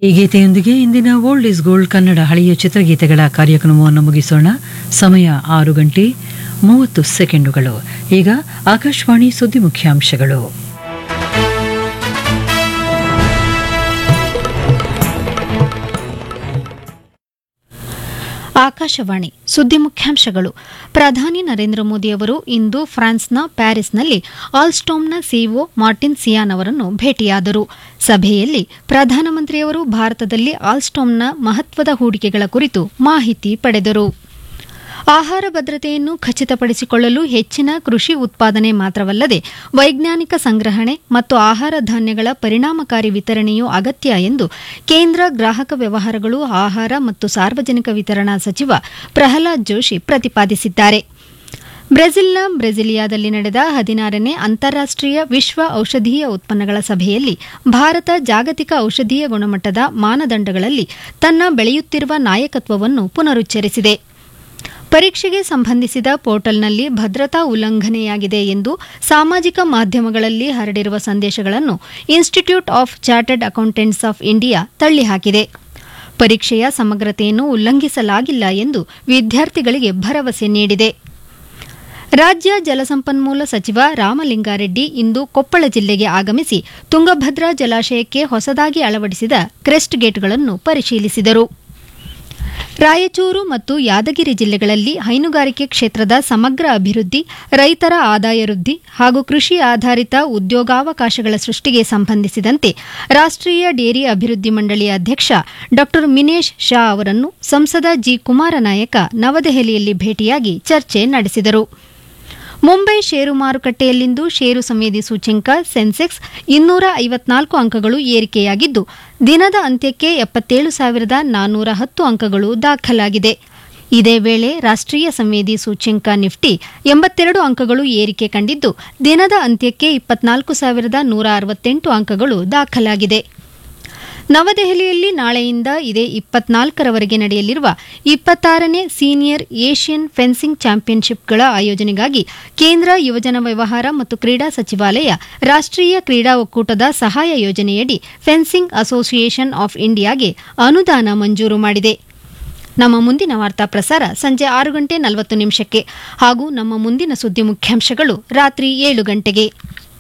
ಈ ಗೀತೆಯೊಂದಿಗೆ ಇಂದಿನ old is gold Kannada ಹಳೆಯ ಚಿತ್ರಗೀತೆಗಳ ಕಾರ್ಯಕ್ರಮವನ್ನು ಮುಗಿಸೋಣ ಸಮಯ ಆರು ಗಂಟೆ ಮೂವತ್ತು ಸೆಕೆಂಡುಗಳು ಈಗ ಆಕಾಶವಾಣಿ ಸುದ್ದಿ ಮುಖ್ಯಾಂಶಗಳು ಆಕಾಶವಾಣಿ ಸುದ್ದಿ ಮುಖ್ಯಾಂಶಗಳು ಪ್ರಧಾನಿ ನರೇಂದ್ರ ಮೋದಿ ಅವರು ಇಂದು ಫ್ರಾನ್ಸ್ನ ಪ್ಯಾರಿಸ್ನಲ್ಲಿ ಆಲ್ಸ್ಟೋಮ್ನ ಸಿಇಒ ಮಾರ್ಟಿನ್ ಸಿಯಾನ್ ಅವರನ್ನು ಭೇಟಿಯಾದರು ಸಭೆಯಲ್ಲಿ ಪ್ರಧಾನಮಂತ್ರಿಯವರು ಭಾರತದಲ್ಲಿ ಆಲ್ಸ್ಟೋಮ್ನ ಮಹತ್ವದ ಹೂಡಿಕೆಗಳ ಕುರಿತು ಮಾಹಿತಿ ಪಡೆದರು ಆಹಾರ ಭದ್ರತೆಯನ್ನು ಖಚಿತಪಡಿಸಿಕೊಳ್ಳಲು ಹೆಚ್ಚಿನ ಕೃಷಿ ಉತ್ಪಾದನೆ ಮಾತ್ರವಲ್ಲದೆ ವೈಜ್ಞಾನಿಕ ಸಂಗ್ರಹಣೆ ಮತ್ತು ಆಹಾರ ಧಾನ್ಯಗಳ ಪರಿಣಾಮಕಾರಿ ವಿತರಣೆಯೂ ಅಗತ್ಯ ಎಂದು ಕೇಂದ್ರ ಗ್ರಾಹಕ ವ್ಯವಹಾರಗಳು ಆಹಾರ ಮತ್ತು ಸಾರ್ವಜನಿಕ ವಿತರಣಾ ಸಚಿವ ಪ್ರಹ್ಲಾದ್ ಜೋಶಿ ಪ್ರತಿಪಾದಿಸಿದ್ದಾರೆ ಬ್ರೆಜಿಲ್ನ ಬ್ರೆಜಿಲಿಯಾದಲ್ಲಿ ನಡೆದ ಹದಿನಾರನೇ ಅಂತಾರಾಷ್ಟೀಯ ವಿಶ್ವ ಔಷಧೀಯ ಉತ್ಪನ್ನಗಳ ಸಭೆಯಲ್ಲಿ ಭಾರತ ಜಾಗತಿಕ ಔಷಧೀಯ ಗುಣಮಟ್ಟದ ಮಾನದಂಡಗಳಲ್ಲಿ ತನ್ನ ಬೆಳೆಯುತ್ತಿರುವ ನಾಯಕತ್ವವನ್ನು ಪುನರುಚ್ಚರಿಸಿದೆ ಪರೀಕ್ಷೆಗೆ ಸಂಬಂಧಿಸಿದ ಪೋರ್ಟಲ್ನಲ್ಲಿ ಭದ್ರತಾ ಉಲ್ಲಂಘನೆಯಾಗಿದೆ ಎಂದು ಸಾಮಾಜಿಕ ಮಾಧ್ಯಮಗಳಲ್ಲಿ ಹರಡಿರುವ ಸಂದೇಶಗಳನ್ನು institute of chartered accountants of India ತಳ್ಳಿಹಾಕಿದೆ ಪರೀಕ್ಷೆಯ ಸಮಗ್ರತೆಯನ್ನು ಉಲ್ಲಂಘಿಸಲಾಗಿಲ್ಲ ಎಂದು ವಿದ್ಯಾರ್ಥಿಗಳಿಗೆ ಭರವಸೆ ನೀಡಿದೆ ರಾಜ್ಯ ಜಲಸಂಪನ್ಮೂಲ ಸಚಿವ ರಾಮಲಿಂಗಾರೆಡ್ಡಿ ಇಂದು ಕೊಪ್ಪಳ ಜಿಲ್ಲೆಗೆ ಆಗಮಿಸಿ ತುಂಗಭದ್ರಾ ಜಲಾಶಯಕ್ಕೆ ಹೊಸದಾಗಿ ಅಳವಡಿಸಿದ ಕ್ರೆಸ್ಟ್ ಗೇಟ್ಗಳನ್ನು ಪರಿಶೀಲಿಸಿದರು ರಾಯಚೂರು ಮತ್ತು ಯಾದಗಿರಿ ಜಿಲ್ಲೆಗಳಲ್ಲಿ ಹೈನುಗಾರಿಕೆ ಕ್ಷೇತ್ರದ ಸಮಗ್ರ ಅಭಿವೃದ್ಧಿ ರೈತರ ಆದಾಯ ವೃದ್ಧಿ ಹಾಗೂ ಕೃಷಿ ಆಧಾರಿತ ಉದ್ಯೋಗಾವಕಾಶಗಳ ಸೃಷ್ಟಿಗೆ ಸಂಬಂಧಿಸಿದಂತೆ ರಾಷ್ಟೀಯ ಡೇರಿ ಅಭಿವೃದ್ಧಿ ಮಂಡಳಿಯ ಅಧ್ಯಕ್ಷ ಡಾ ಮಿನೇಶ್ ಶಾ ಅವರನ್ನು ಸಂಸದ ಜಿ ಕುಮಾರನಾಯಕ ನವದೆಹಲಿಯಲ್ಲಿ ಭೇಟಿಯಾಗಿ ಚರ್ಚೆ ನಡೆಸಿದರು ಮುಂಬೈ ಷೇರು ಮಾರುಕಟ್ಟೆಯಲ್ಲಿಂದು ಷೇರು ಸಂವೇದಿ ಸೂಚ್ಯಂಕ ಸೆನ್ಸೆಕ್ಸ್ ಇನ್ನೂರ ಐವತ್ನಾಲ್ಕು ಅಂಕಗಳು ಏರಿಕೆಯಾಗಿದ್ದು ದಿನದ ಅಂತ್ಯಕ್ಕೆ ಎಪ್ಪತ್ತೇಳು ಸಾವಿರದ ನಾನ್ನೂರ ಹತ್ತು ಅಂಕಗಳು ದಾಖಲಾಗಿದೆ ಇದೇ ವೇಳೆ ರಾಷ್ಟೀಯ ಸಂವೇದಿ ಸೂಚ್ಯಂಕ ನಿಫ್ಟಿ ಎಂಬತ್ತೆರಡು ಅಂಕಗಳು ಏರಿಕೆ ಕಂಡಿದ್ದು ದಿನದ ಅಂತ್ಯಕ್ಕೆ ಇಪ್ಪತ್ನಾಲ್ಕು ಸಾವಿರದ ನೂರ ಅರವತ್ತೆಂಟು ಅಂಕಗಳು ದಾಖಲಾಗಿದೆ ನವದೆಹಲಿಯಲ್ಲಿ ನಾಳೆಯಿಂದ ಇದೇ ಇಪ್ಪತ್ನಾಲ್ಕರವರೆಗೆ ನಡೆಯಲಿರುವ ಇಪ್ಪತ್ತಾರನೇ ಸೀನಿಯರ್ ಏಷ್ಯನ್ ಫೆನ್ಸಿಂಗ್ ಚಾಂಪಿಯನ್ಶಿಪ್ಗಳ ಆಯೋಜನೆಗಾಗಿ ಕೇಂದ್ರ ಯುವಜನ ವ್ಯವಹಾರ ಮತ್ತು ಕ್ರೀಡಾ ಸಚಿವಾಲಯ ರಾಷ್ಟೀಯ ಕ್ರೀಡಾ ಒಕ್ಕೂಟದ ಸಹಾಯ ಯೋಜನೆಯಡಿ ಫೆನ್ಸಿಂಗ್ ಅಸೋಸಿಯೇಷನ್ ಆಫ್ ಇಂಡಿಯಾಗೆ ಅನುದಾನ ಮಂಜೂರು ಮಾಡಿದೆ ನಮ್ಮ ಮುಂದಿನ ವಾರ್ತಾ ಪ್ರಸಾರ ಸಂಜೆ ಆರು ಗಂಟೆ ನಲವತ್ತು ನಿಮಿಷಕ್ಕೆ ಹಾಗೂ ನಮ್ಮ ಮುಂದಿನ ಸುದ್ದಿ ಮುಖ್ಯಾಂಶಗಳು ರಾತ್ರಿ ಏಳು ಗಂಟೆಗೆ